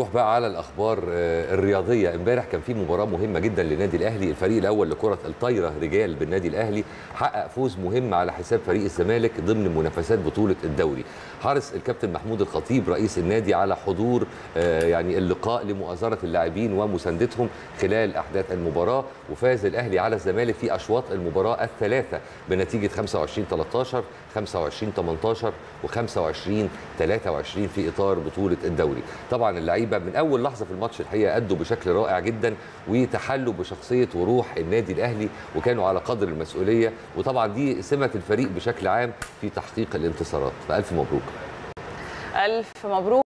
نروح بقى على الاخبار آه، الرياضيه امبارح كان في مباراه مهمه جدا للنادي الاهلي الفريق الاول لكره الطايره رجال بالنادي الاهلي حقق فوز مهم على حساب فريق الزمالك ضمن منافسات بطوله الدوري حرص الكابتن محمود الخطيب رئيس النادي على حضور آه، يعني اللقاء لمؤازره اللاعبين ومساندتهم خلال احداث المباراه وفاز الاهلي على الزمالك في اشواط المباراه الثلاثه بنتيجه 25 13 25 18 و25 23 في اطار بطوله الدوري طبعا اللعيبه من اول لحظه في الماتش الحقيقه ادوا بشكل رائع جدا وتحلوا بشخصيه وروح النادي الاهلي وكانوا على قدر المسؤوليه وطبعا دي سمه الفريق بشكل عام في تحقيق الانتصارات فالف مبروك ألف مبروك